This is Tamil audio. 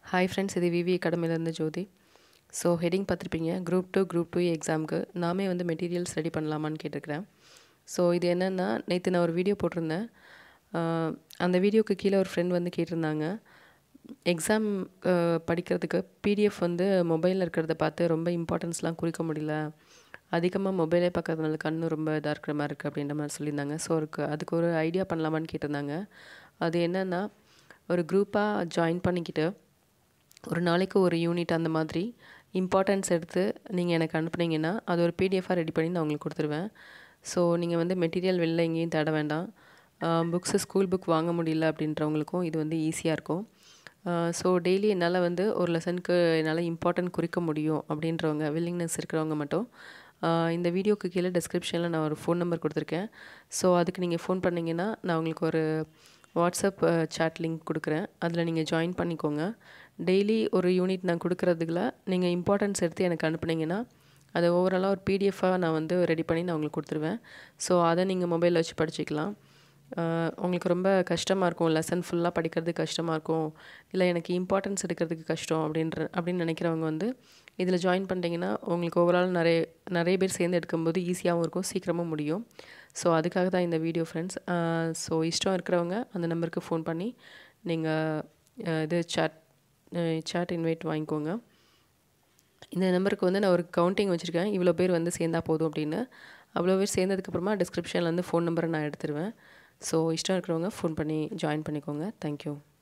ஹாய் ஃப்ரெண்ட்ஸ் இது விவி அகாடமிலேருந்து ஜோதி ஸோ ஹெட்டிங் பார்த்துருப்பீங்க குரூப் டூ குரூப் டூ எக்ஸாமுக்கு நாமே வந்து மெட்டீரியல்ஸ் ரெடி பண்ணலாமான்னு கேட்டிருக்கிறேன் ஸோ இது என்னென்னா நேற்று நான் ஒரு வீடியோ போட்டிருந்தேன் ஆஹ் அந்த வீடியோக்கு கீழே ஒரு ஃப்ரெண்ட் வந்து கேட்டிருந்தாங்க எக்ஸாம் படிக்கிறதுக்கு பிடிஎஃப் வந்து மொபைலில் இருக்கிறத பார்த்து ரொம்ப இம்பார்ட்டன்ஸ்லாம் குறிக்க முடியல அதிகமாக மொபைலே பார்க்கறதுனால கண்ணு ரொம்ப இதாக இருக்கிற மாதிரி இருக்குது அப்படின்ற மாதிரி சொல்லியிருந்தாங்க ஸோ அதுக்கு அதுக்கு ஒரு ஐடியா பண்ணலாமான்னு கேட்டிருந்தாங்க அது என்னென்னா ஒரு குரூப்பாக ஜாயின் பண்ணிக்கிட்டு ஒரு நாளைக்கு ஒரு யூனிட் அந்த மாதிரி இம்பார்ட்டன்ஸ் எடுத்து நீங்கள் எனக்கு அனுப்புனீங்கன்னா அது ஒரு பிடிஎஃபாக ரெடி பண்ணி நான் உங்களுக்கு கொடுத்துருவேன் ஸோ நீங்கள் வந்து மெட்டீரியல் வெளில எங்கேயும் தேட வேண்டாம் புக்ஸு ஸ்கூல் புக் வாங்க முடியல அப்படின்றவங்களுக்கும் இது வந்து ஈஸியாக இருக்கும் ஸோ டெய்லி என்னால் வந்து ஒரு லெசனுக்கு என்னால் இம்பார்ட்டன்ட் குறிக்க முடியும் அப்படின்றவங்க வில்லிங்னஸ் இருக்கிறவங்க மட்டும் ஆஹ் இந்த வீடியோக்கு கீழே டிஸ்கிரிப்ஷனில் நான் ஒரு ஃபோன் நம்பர் கொடுத்துருக்கேன் ஸோ அதுக்கு நீங்கள் ஃபோன் பண்ணிங்கன்னா நான் உங்களுக்கு ஒரு வாட்ஸ்அப் சேட் லிங்க் கொடுக்குறேன் அதில் நீங்கள் ஜாயின் பண்ணிக்கோங்க டெய்லி ஒரு யூனிட் நான் கொடுக்குறதுக்குள்ள நீங்கள் இம்பார்ட்டன்ஸ் எடுத்து எனக்கு அனுப்புனீங்கன்னா அதை ஓவராலாக ஒரு பிடிஎஃபாக நான் வந்து ரெடி பண்ணி நான் உங்களுக்கு கொடுத்துருவேன் ஸோ அதை நீங்கள் மொபைலில் வச்சு படிச்சுக்கலாம் ஆஹ் உங்களுக்கு ரொம்ப கஷ்டமாக இருக்கும் லெசன் ஃபுல்லாக படிக்கிறது கஷ்டமாக இருக்கும் இல்லை எனக்கு இம்பார்ட்டன்ஸ் எடுக்கிறதுக்கு கஷ்டம் அப்படின்ற அப்படின்னு நினைக்கிறவங்க வந்து இதில் ஜாயின் பண்ணிட்டீங்கன்னா உங்களுக்கு ஓவரால் நிறைய நிறைய பேர் சேர்ந்து எடுக்கும்போது ஈஸியாகவும் இருக்கும் சீக்கிரமும் முடியும் ஸோ அதுக்காக தான் இந்த வீடியோ ஃப்ரெண்ட்ஸ் ஸோ இஷ்டம் இருக்கிறவங்க அந்த நம்பருக்கு ஃபோன் பண்ணி நீங்கள் இது சேட் சேட் இன்வைட் வாங்கிக்கோங்க இந்த நம்பருக்கு வந்து நான் ஒரு கவுண்டிங் வச்சுருக்கேன் இவ்வளோ பேர் வந்து சேர்ந்தா போதும் அப்படின்னு அவ்வளோ பேர் சேர்ந்ததுக்கப்புறமா டிஸ்கிரிப்ஷனில் வந்து ஃபோன் நம்பரை நான் எடுத்துருவேன் ஸோ இஷ்டம் இருக்கிறவங்க ஃபோன் பண்ணி ஜாயின் பண்ணிக்கோங்க தேங்க்யூ